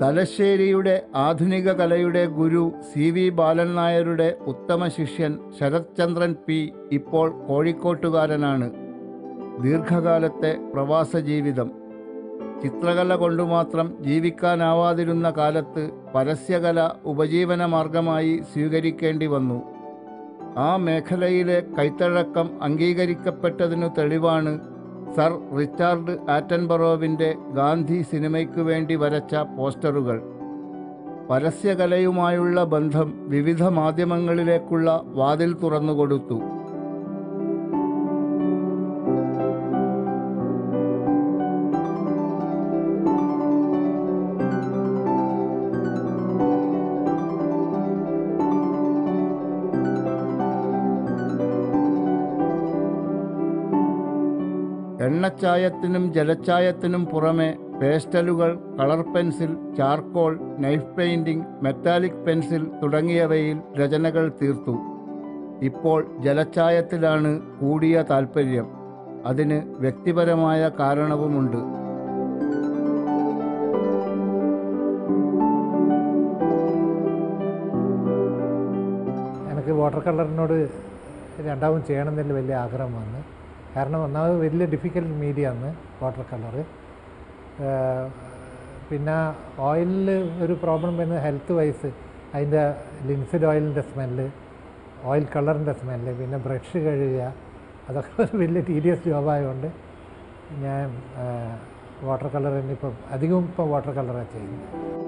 തലശ്ശേരിയുടെ ആധുനിക കലയുടെ ഗുരു C V ബാലൻ നായരുടെ ഉത്തമ ശിഷ്യൻ ശരത്ചന്ദ്രൻ പി ഇപ്പോൾ കോഴിക്കോട്ടുകാരനാണ് ദീർഘകാലത്തെ പ്രവാസ ജീവിതം ചിത്രകല കൊണ്ടു മാത്രം ജീവിക്കാനാവാതിരുന്ന കാലത്ത് പരസ്യകല ഉപജീവന മാർഗമായി സ്വീകരിക്കേണ്ടി വന്നു ആ മേഖലയിലെ കൈത്തഴക്കം അംഗീകരിക്കപ്പെട്ടതിനു തെളിവാണ് സർ റിച്ചാർഡ് ആറ്റൻബറോവിൻ്റെ ഗാന്ധി സിനിമയ്ക്കു വേണ്ടി വരച്ച പോസ്റ്ററുകൾ പരസ്യകലയുമായുള്ള ബന്ധം വിവിധ മാധ്യമങ്ങളിലേക്കുള്ള വാതിൽ തുറന്നുകൊടുത്തു എണ്ണച്ചായത്തിനും ജലച്ചായത്തിനും പുറമെ പേസ്റ്റലുകൾ colour pencil charcoal knife painting metallic pencil തുടങ്ങിയവയിൽ രചനകൾ തീർത്തു ഇപ്പോൾ ജലച്ചായത്തിലാണ് കൂടിയ താൽപ്പര്യം അതിന് വ്യക്തിപരമായ കാരണവുമുണ്ട് എനിക്ക് വാട്ടർ കളറിനോട് രണ്ടാമതും ചെയ്യണമെന്നതിൽ വലിയ ആഗ്രഹം വന്നു കാരണം ഒന്നാമത് വലിയ ഡിഫിക്കൽട്ട് മീഡിയ ആണ് വാട്ടർ കളറ് പിന്നെ ഓയിലിൽ ഒരു പ്രോബ്ലം വരുന്നത് ഹെൽത്ത് വൈസ് അതിൻ്റെ ലിൻസിഡ് ഓയിലിൻ്റെ സ്മെല്ല് ഓയിൽ കളറിൻ്റെ സ്മെല്ല് പിന്നെ ബ്രഷ് കഴുകുക അതൊക്കെ ഒരു വലിയ ടീരിയസ് ജോബായതുകൊണ്ട് ഞാൻ വാട്ടർ കളർ തന്നെ ഇപ്പം അധികവും ഇപ്പം വാട്ടർ കളറാണ് ചെയ്യുന്നത്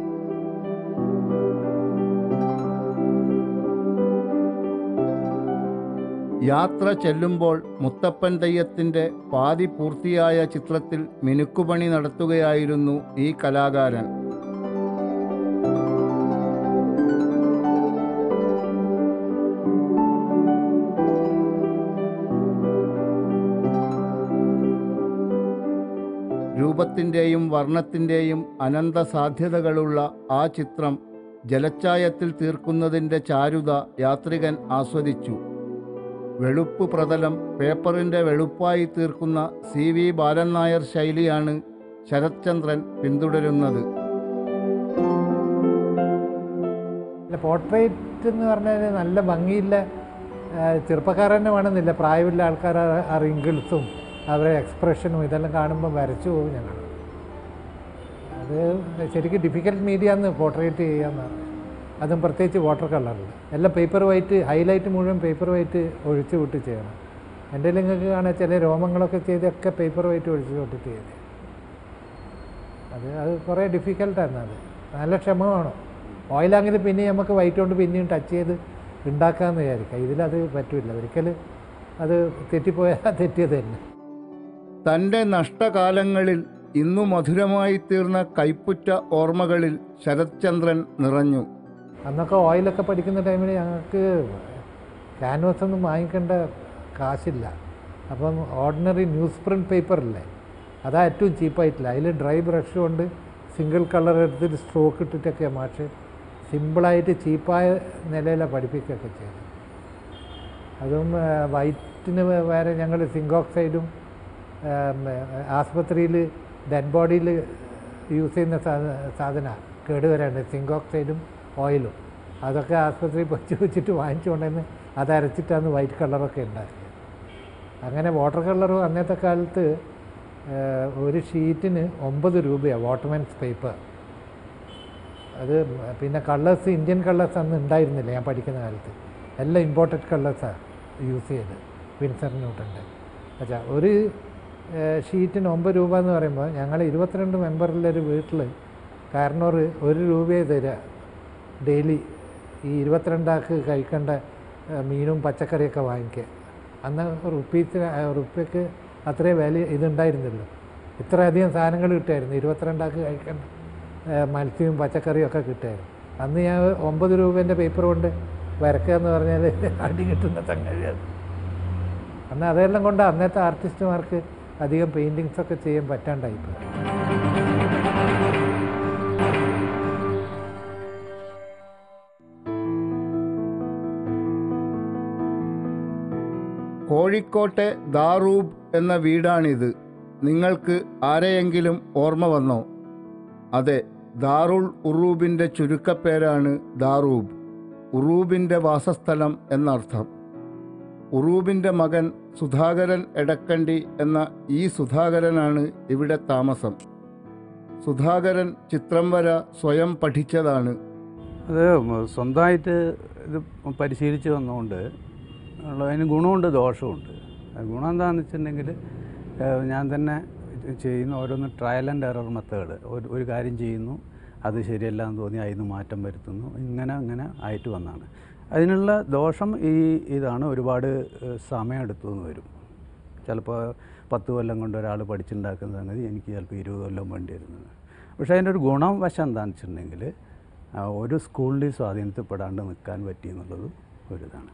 യാത്ര ചെല്ലുമ്പോൾ മുത്തപ്പൻ തെയ്യത്തിൻ്റെ പാതി പൂർത്തിയായ ചിത്രത്തിൽ മിനുക്കുപണി നടത്തുകയായിരുന്നു ഈ കലാകാരൻ രൂപത്തിൻ്റെയും വർണ്ണത്തിൻ്റെയും അനന്ത സാധ്യതകളുള്ള ആ ചിത്രം ജലച്ചായത്തിൽ തീർക്കുന്നതിൻ്റെ ചാരുത യാത്രികൻ ആസ്വദിച്ചു വെളുപ്പ് പ്രതലം പേപ്പറിൻ്റെ വെളുപ്പായി തീർക്കുന്ന സി വി ബാലൻ നായർ ശൈലിയാണ് ശരത്ചന്ദ്രൻ പിന്തുടരുന്നത് പോർട്രേറ്റ് എന്ന് പറഞ്ഞാൽ നല്ല ഭംഗിയില്ല ആ, ചെറുപ്പക്കാരനെ വേണമെന്നില്ല പ്രായമുള്ള ആൾക്കാർ ആ- ആ റിങ്കിൾസും അവരുടെ എക്സ്പ്രഷനും ഇതെല്ലാം കാണുമ്പോൾ വരച്ചു പോകും ഞങ്ങൾ അത് ശരിക്കും ഡിഫിക്കൽട്ട് മീഡിയ എന്ന് പോർട്രേറ്റ് ചെയ്യാന്ന് പറഞ്ഞത് അതും പ്രത്യേകിച്ച് വാട്ടർ കളറിൽ എല്ലാം പേപ്പർ വൈറ്റ് ഹൈലൈറ്റ് മുഴുവൻ പേപ്പർ വൈറ്റ് ഒഴിച്ചു വിട്ട് ചെയ്യണം എൻ്റെ നിങ്ങൾക്ക് കാണാൻ ചില രോമങ്ങളൊക്കെ ചെയ്തൊക്കെ പേപ്പർ വൈറ്റ് ഒഴിച്ചു വിട്ടിട്ട് ചെയ്തത് അത് അത് കുറേ ഡിഫിക്കൽട്ടായിരുന്നു അത് നല്ല ക്ഷമ വേണം ഓയിലാണെങ്കിൽ പിന്നെ നമുക്ക് വൈറ്റ് കൊണ്ട് പിന്നെയും ടച്ച് ചെയ്ത് ഉണ്ടാക്കാമെന്ന് വിചാരിക്കാം ഇതിലത് പറ്റില്ല ഒരിക്കൽ അത് തെറ്റിപ്പോയാൽ തെറ്റിയത് തന്നെ തൻ്റെ നഷ്ടകാലങ്ങളിൽ ഇന്നു മധുരമായി തീർന്ന കൈപ്പുറ്റ ഓർമ്മകളിൽ ശരത്ചന്ദ്രൻ നിറഞ്ഞു അന്നൊക്കെ ഓയിലൊക്കെ പഠിക്കുന്ന ടൈമിൽ ഞങ്ങൾക്ക് ക്യാൻവാസ് ഒന്നും വാങ്ങിക്കേണ്ട കാശില്ല അപ്പം ഓർഡിനറി ന്യൂസ് പ്രിൻറ്റ് പേപ്പറില്ലേ അതാ ഏറ്റവും ചീപ്പായിട്ടില്ല അതിൽ ഡ്രൈ ബ്രഷ് കൊണ്ട് സിംഗിൾ കളർ എടുത്തിട്ട് സ്ട്രോക്ക് ഇട്ടിട്ടൊക്കെ മാഷ് സിമ്പിളായിട്ട് ചീപ്പായ നിലയിലാണ് പഠിപ്പിക്കുകയൊക്കെ ചെയ്തത് അതും വൈറ്റിന് വേറെ ഞങ്ങൾ സിങ്ക് ഓക്സൈഡും ആസ്പത്രിയിൽ ഡെഡ് ബോഡിയിൽ യൂസ് ചെയ്യുന്ന സാധനമാണ് കേടുവരാണ്ട് സിങ്ക് ഓക്സൈഡും ഓയിലും അതൊക്കെ ആസ്പത്രിയിൽ പോയി ചോദിച്ചിട്ട് വാങ്ങിച്ചുകൊണ്ടുവന്ന് അത് അരച്ചിട്ടാണ് വൈറ്റ് കളറൊക്കെ ഉണ്ടാക്കിയത് അങ്ങനെ വാട്ടർ കളറും അന്നത്തെ കാലത്ത് ഏഹ്, ഒരു ഷീറ്റിന് ഒമ്പത് രൂപയാണ് വാട്ടർമെൻസ് പേപ്പർ അത് പിന്നെ കളേഴ്സ് ഇന്ത്യൻ കളേഴ്സ് അന്ന് ഉണ്ടായിരുന്നില്ല ഞാൻ പഠിക്കുന്ന കാലത്ത് എല്ലാം ഇമ്പോർട്ടഡ് കളേഴ്സാണ് യൂസ് ചെയ്ത് വിൻസർ ന്യൂട്ടൻ്റെ അച്ഛാ ഒരു ഏഹ്, ഷീറ്റിന് ഒമ്പത് രൂപ എന്ന് പറയുമ്പോൾ ഞങ്ങൾ ഇരുപത്തിരണ്ട് മെമ്പറിലൊരു വീട്ടിൽ കാരണോർ ഒരു രൂപയെ തരിക ഡെയിലി ഈ ഇരുപത്തിരണ്ടാൾക്ക് കഴിക്കേണ്ട ഏഹ്, മീനും പച്ചക്കറിയൊക്കെ വാങ്ങിക്കുക അന്ന് റുപ്പീസിന് റുപ്യക്ക് അത്രേ വില ഇതുണ്ടായിരുന്നല്ലോ ഇത്രയധികം സാധനങ്ങൾ കിട്ടുമായിരുന്നു ഇരുപത്തിരണ്ടാൾക്ക് കഴിക്കേണ്ട ഏഹ്, മത്സ്യവും പച്ചക്കറിയും ഒക്കെ കിട്ടുമായിരുന്നു അന്ന് ഞാൻ ഒമ്പത് രൂപേൻ്റെ പേപ്പർ കൊണ്ട് വരക്കുക എന്ന് പറഞ്ഞാൽ അടി കിട്ടുന്ന സംഗതിയാണ് അന്ന് അതെല്ലാം കൊണ്ട് അന്നത്തെ ആർട്ടിസ്റ്റുമാർക്ക് അധികം പെയിൻറ്റിങ്സ് ഒക്കെ ചെയ്യാൻ പറ്റാണ്ടായിപ്പോയി കോഴിക്കോട്ടെ ദാറൂബ് എന്ന വീടാണിത് നിങ്ങൾക്ക് ആരെയെങ്കിലും ഓർമ്മ വന്നോ അതെ ദാറുൾ ഉറൂബിൻ്റെ ചുരുക്കപ്പേരാണ് ദാറൂബ് ഉറൂബിൻ്റെ വാസസ്ഥലം എന്നർത്ഥം ഉറൂബിൻ്റെ മകൻ സുധാകരൻ എടക്കണ്ടി എന്ന ഈ സുധാകരനാണ് ഇവിടെ താമസം സുധാകരൻ ചിത്രം വര സ്വയം പഠിച്ചതാണ് അത് സ്വന്തമായിട്ട് ഇത് പരിശീലിച്ച് വന്നുകൊണ്ട് ഉള്ള അതിന് ഗുണമുണ്ട് ദോഷമുണ്ട് അത് ഗുണം എന്താണെന്ന് വെച്ചിട്ടുണ്ടെങ്കിൽ ഏഹ് ഞാൻ തന്നെ ചെയ്യുന്ന ഓരോന്ന് ട്രയൽ ആൻഡ് എറർ മെത്തേഡ് ഒരു ഒരു കാര്യം ചെയ്യുന്നു അത് ശരിയല്ല എന്ന് തോന്നി അതിന് മാറ്റം വരുത്തുന്നു ഇങ്ങനെ അങ്ങനെ ആയിട്ട് വന്നാണ് അതിനുള്ള ദോഷം ഈ ഇതാണ് ഒരുപാട് ഏഹ് സമയം എടുത്തു എന്ന് വരും ചിലപ്പോൾ പത്ത് കൊല്ലം കൊണ്ട് ഒരാൾ പഠിച്ചുണ്ടാക്കുന്ന സംഗതി എനിക്ക് ചിലപ്പോൾ ഇരുപത് കൊല്ലം വേണ്ടി വരുന്നത് പക്ഷേ അതിൻ്റെ ഒരു ഗുണം വശം എന്താണെന്ന് വെച്ചിട്ടുണ്ടെങ്കിൽ ആ, ഒരു സ്കൂളിൻ്റെയും സ്വാധീനത്തിൽപ്പെടാണ്ട് നിൽക്കാൻ പറ്റി എന്നുള്ളത് ഒരിതാണ്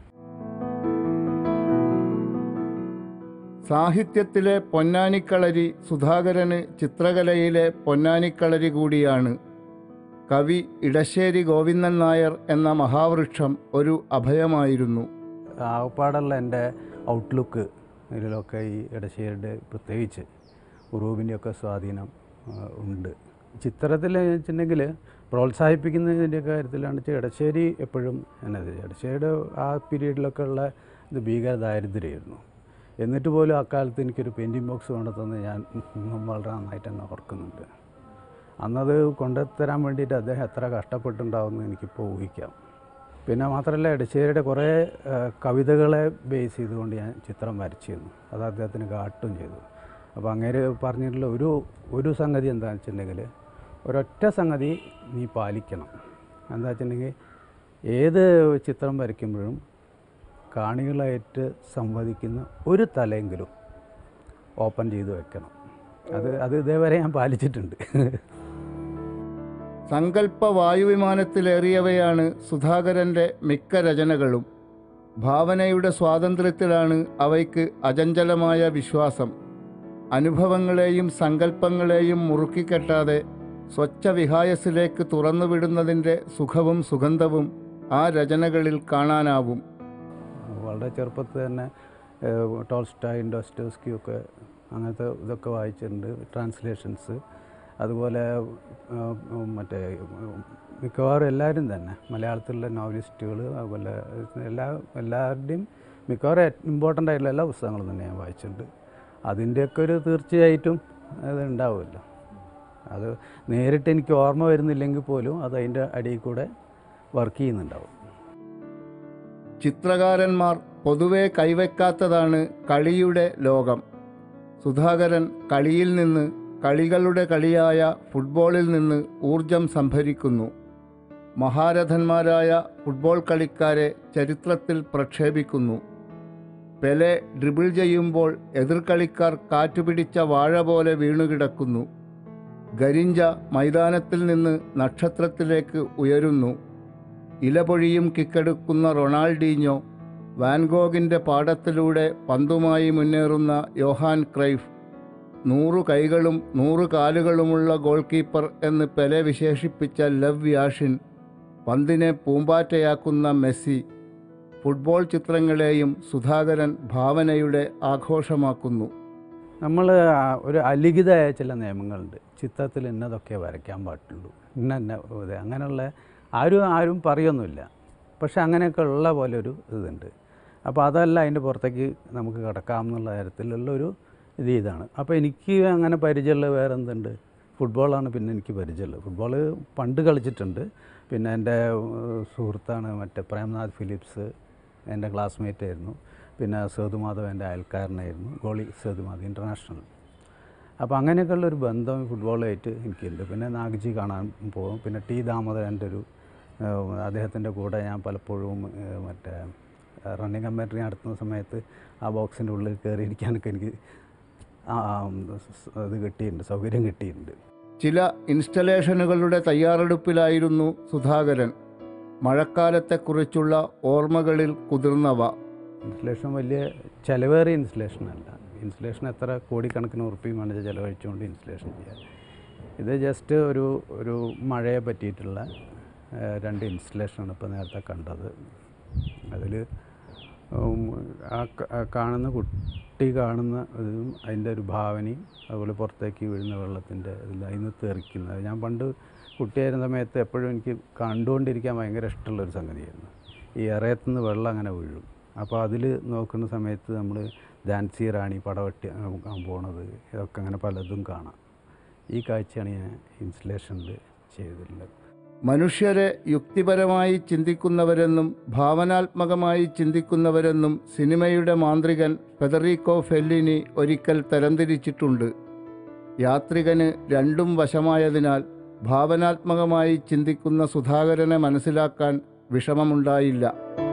സാഹിത്യത്തിലെ പൊന്നാനിക്കളരി സുധാകരന് ചിത്രകലയിലെ പൊന്നാനിക്കളരി കൂടിയാണ് കവി ഇടശ്ശേരി ഗോവിന്ദൻ നായർ എന്ന മഹാവൃക്ഷം ഒരു അഭയമായിരുന്നു ആകപ്പാടുള്ള എൻ്റെ ഔട്ട്ലുക്ക് ഇതിലൊക്കെ ഈ ഇടശ്ശേരിയുടെ പ്രത്യേകിച്ച് ഉറൂബിൻ്റെയൊക്കെ സ്വാധീനം ആ, ഉണ്ട് ചിത്രത്തിൽ വെച്ചിട്ടുണ്ടെങ്കിൽ പ്രോത്സാഹിപ്പിക്കുന്നതിൻ്റെ കാര്യത്തിലാണ് വെച്ചാൽ ഇടശ്ശേരി എപ്പോഴും എന്നത് ഇടശ്ശേരിയുടെ ആ പീരീഡിലൊക്കെ ഉള്ള ഇത് ഭീകര ദാരിദ്ര്യമായിരുന്നു എന്നിട്ട് പോലും അക്കാലത്ത് എനിക്കൊരു പെയിൻറ്റിങ് ബോക്സ് കൊണ്ടുതന്ന് ഞാൻ ഇന്നും വളരെ നന്നായിട്ട് തന്നെ ഓർക്കുന്നുണ്ട് അന്നത് കൊണ്ടുത്തരാൻ വേണ്ടിയിട്ട് അദ്ദേഹം എത്ര കഷ്ടപ്പെട്ടുണ്ടാവുമെന്ന് എനിക്കിപ്പോൾ ഊഹിക്കാം പിന്നെ മാത്രമല്ല എടശ്ശേരിയുടെ കുറേ ആ, കവിതകളെ ബേസ് ചെയ്തുകൊണ്ട് ഞാൻ ചിത്രം വരച്ചിരുന്നു അത് അദ്ദേഹത്തിന് കാട്ടും ചെയ്തു അപ്പോൾ അങ്ങേര് പറഞ്ഞിട്ടുള്ള ഒരു ഒരു സംഗതി എന്താണെന്ന് വെച്ചിട്ടുണ്ടെങ്കിൽ ഒരൊറ്റ സംഗതി നീ പാലിക്കണം എന്താ വെച്ചിട്ടുണ്ടെങ്കിൽ ഏത് ചിത്രം വരയ്ക്കുമ്പോഴും കാണികളായിട്ട് സംവദിക്കുന്ന ഒരു തലയെങ്കിലും ഓപ്പൺ ചെയ്ത് വെക്കണം അത് അത് ഇതേവരെ ഞാൻ പാലിച്ചിട്ടുണ്ട് സങ്കല്പ വായുവിമാനത്തിലേറിയവയാണ് സുധാകരൻ്റെ മിക്ക രചനകളും ഭാവനയുടെ സ്വാതന്ത്ര്യത്തിലാണ് അവയ്ക്ക് അചഞ്ചലമായ വിശ്വാസം അനുഭവങ്ങളെയും സങ്കല്പങ്ങളെയും മുറുക്കിക്കെട്ടാതെ സ്വച്ഛ വിഹായസിലേക്ക് തുറന്നുവിടുന്നതിൻ്റെ സുഖവും സുഗന്ധവും ആ രചനകളിൽ കാണാനാവും വളരെ ചെറുപ്പത്തിൽ തന്നെ ഏഹ്, ടോൾസ്റ്റായും ഡോസ്റ്റോസ്കിയും ഒക്കെ അങ്ങനത്തെ ഇതൊക്കെ വായിച്ചിട്ടുണ്ട് ട്രാൻസ്ലേഷൻസ് അതുപോലെ ഏഹ്, മറ്റേ ഉം, മിക്കവാറും എല്ലാവരും തന്നെ മലയാളത്തിലുള്ള നോവലിസ്റ്റുകൾ അതുപോലെ എല്ലാ എല്ലാവരുടെയും മിക്കവാറും ഇമ്പോർട്ടൻ്റ് ആയിട്ടുള്ള എല്ലാ പുസ്തകങ്ങളും തന്നെ ഞാൻ വായിച്ചിട്ടുണ്ട് അതിൻ്റെയൊക്കെ ഒരു തീർച്ചയായിട്ടും അത് ഉണ്ടാവുമല്ലോ അത് നേരിട്ട് എനിക്ക് ഓർമ്മ വരുന്നില്ലെങ്കിൽ പോലും അത് അതിൻ്റെ അടിയിൽ കൂടെ വർക്ക് ചെയ്യുന്നുണ്ടാവും ചിത്രകാരന്മാർ പൊതുവെ കൈവയ്ക്കാത്തതാണ് കളിയുടെ ലോകം സുധാകരൻ കളിയിൽ നിന്ന് കളികളുടെ കളിയായ ഫുട്ബോളിൽ നിന്ന് ഊർജം സംഭരിക്കുന്നു മഹാരഥന്മാരായ ഫുട്ബോൾ കളിക്കാരെ ചരിത്രത്തിൽ പ്രക്ഷേപിക്കുന്നു പെലെ ഡ്രിബിൾ ചെയ്യുമ്പോൾ എതിർകളിക്കാർ കാറ്റുപിടിച്ച വാഴ പോലെ വീണുകിടക്കുന്നു ഗരിഞ്ച മൈതാനത്തിൽ നിന്ന് നക്ഷത്രത്തിലേക്ക് ഉയരുന്നു ഇലപൊഴിയും കിക്കെടുക്കുന്ന റൊണാൾഡീഞ്ഞോ വാൻഗോഗിൻ്റെ പാടത്തിലൂടെ പന്തുമായി മുന്നേറുന്ന യോഹാൻ ക്രൈഫ് നൂറു കൈകളും നൂറ് കാലുകളുമുള്ള ഗോൾ കീപ്പർ എന്ന് പെലെ വിശേഷിപ്പിച്ച ലവ് യാഷിൻ പന്തിനെ പൂമ്പാറ്റയാക്കുന്ന മെസ്സി ഫുട്ബോൾ ചിത്രങ്ങളെയും സുധാകരൻ ഭാവനയുടെ ആഘോഷമാക്കുന്നു നമ്മൾ ഒരു അലിഖിതമായ ചില നിയമങ്ങളുണ്ട് ചിത്രത്തിൽ ഇന്നതൊക്കെ വരയ്ക്കാൻ പാടുള്ളൂ ഇന്ന ഇന്ന ഇത് അങ്ങനെയുള്ള ആരും ആരും പറയൊന്നുമില്ല പക്ഷെ അങ്ങനെയൊക്കെ ഉള്ള പോലെ ഒരു ഇതുണ്ട് അപ്പോൾ അതല്ല അതിൻ്റെ പുറത്തേക്ക് നമുക്ക് കിടക്കാം എന്നുള്ള തരത്തിലുള്ള ഒരു ഇത് ഇതാണ് അപ്പോൾ എനിക്ക് അങ്ങനെ പരിചയമുള്ള വേറെ എന്തുണ്ട് ഫുട്ബോളാണ് പിന്നെ എനിക്ക് പരിചയമുള്ളത് ഫുട്ബോൾ പണ്ട് കളിച്ചിട്ടുണ്ട് പിന്നെ എൻ്റെ ഏഹ്, സുഹൃത്താണ് മറ്റേ പ്രേംനാഥ് ഫിലിപ്സ് എൻ്റെ ക്ലാസ്മേറ്റ് ആയിരുന്നു പിന്നെ സേതുമാധവ് എൻ്റെ അയൽക്കാരനായിരുന്നു ഗോളി സേതുമാധവ് ഇൻ്റർനാഷണൽ അപ്പോൾ അങ്ങനെയൊക്കെയുള്ള ഒരു ബന്ധം ഫുട്ബോളായിട്ട് എനിക്കുണ്ട് പിന്നെ നാഗ്ജി കാണാൻ പോകും പിന്നെ ടി ദാമോദരൻ്റെ ഒരു ഏഹ്, അദ്ദേഹത്തിൻ്റെ കൂടെ ഞാൻ പലപ്പോഴും ഏഹ്, മറ്റേ റണ്ണിങ് കമ്പാറ്ററി നടത്തുന്ന സമയത്ത് ആ ബോക്സിൻ്റെ ഉള്ളിൽ കയറിയിരിക്കാനൊക്കെ എനിക്ക് ആ, ആ, സ് ഇത് കിട്ടിയിട്ടുണ്ട് സൗകര്യം കിട്ടിയിട്ടുണ്ട് ചില ഇൻസ്റ്റലേഷനുകളുടെ തയ്യാറെടുപ്പിലായിരുന്നു സുധാകരൻ മഴക്കാലത്തെക്കുറിച്ചുള്ള ഓർമ്മകളിൽ കുതിർന്നവ ഇൻസ്റ്റലേഷൻ വലിയ ചിലവേറിയ ഇൻസ്റ്റലേഷൻ അല്ല ഇൻസ്റ്റലേഷൻ എത്ര കോടിക്കണക്കിന് ഉറുപ്പിയും വേണമെങ്കിൽ ചിലവഴിച്ചുകൊണ്ട് ഇൻസ്റ്റലേഷൻ ചെയ്യാം ഇത് ജസ്റ്റ് ഒരു ഒരു മഴയെ പറ്റിയിട്ടുള്ള ഏഹ്, രണ്ട് ഇൻസ്റ്റലേഷനാണ് ഇപ്പോൾ നേരത്തെ കണ്ടത് അതിൽ ആ ക- ആ കാണുന്ന കുട്ടി കാണുന്ന ഇതും അതിൻ്റെ ഒരു ഭാവനയും അതുപോലെ പുറത്തേക്ക് വീഴുന്ന വെള്ളത്തിൻ്റെ ഇതിൽ അതിൽ നിന്ന് തെറിക്കുന്നത് ഞാൻ പണ്ട് കുട്ടിയായിരുന്ന സമയത്ത് എപ്പോഴും എനിക്ക് കണ്ടുകൊണ്ടിരിക്കാൻ ഭയങ്കര ഇഷ്ടമുള്ളൊരു സംഗതിയായിരുന്നു ഈ ഇറയത്തു നിന്ന് വെള്ളം അങ്ങനെ വീഴും അപ്പോൾ അതിൽ നോക്കുന്ന സമയത്ത് നമ്മൾ ഝാൻസി റാണി പടവട്ടി ആ, പോണത് ഇതൊക്കെ അങ്ങനെ പലതും കാണാം ഈ കാഴ്ചയാണ് ഞാൻ ഇൻസ്റ്റലേഷനിൽ ചെയ്തിട്ടുള്ളത് മനുഷ്യരെ യുക്തിപരമായി ചിന്തിക്കുന്നവരെന്നും ഭാവനാത്മകമായി ചിന്തിക്കുന്നവരെന്നും സിനിമയുടെ മാന്ത്രികൻ ഫെദറിക്കോ ഫെല്ലിനി ഒരിക്കൽ തരംതിരിച്ചിട്ടുണ്ട് യാത്രികന് രണ്ടും വശമായതിനാൽ ഭാവനാത്മകമായി ചിന്തിക്കുന്ന സുധാകരനെ മനസ്സിലാക്കാൻ വിഷമമുണ്ടായില്ല